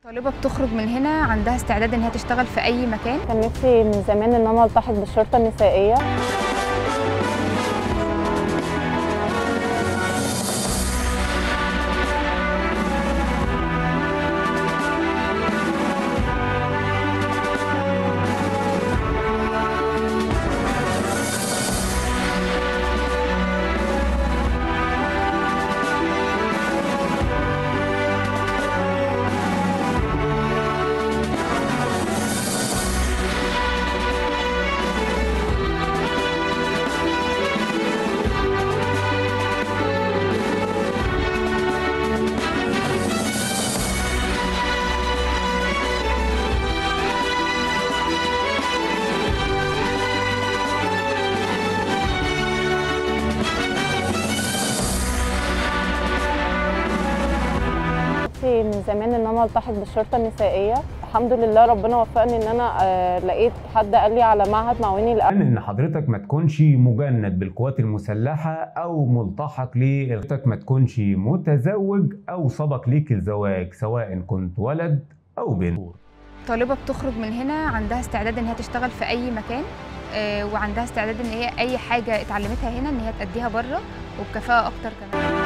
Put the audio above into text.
طالبة بتخرج من هنا عندها استعداد ان هي تشتغل في اي مكان كان نفسي من زمان ان انا التحق بالشرطه النسائيه نفسي من زمان ان انا التحق بالشرطه النسائيه الحمد لله ربنا وفقني ان انا آه، لقيت حد قال لي على معهد معاوني الامن ان حضرتك ما تكونش مجند بالقوات المسلحه او ملتحق لحضرتك ما تكونش متزوج او سبق ليك الزواج سواء كنت ولد او بنت طالبة بتخرج من هنا عندها استعداد ان هي تشتغل في اي مكان آه، وعندها استعداد ان هي اي حاجة اتعلمتها هنا ان هي تأديها بره وبكفاءة اكتر كمان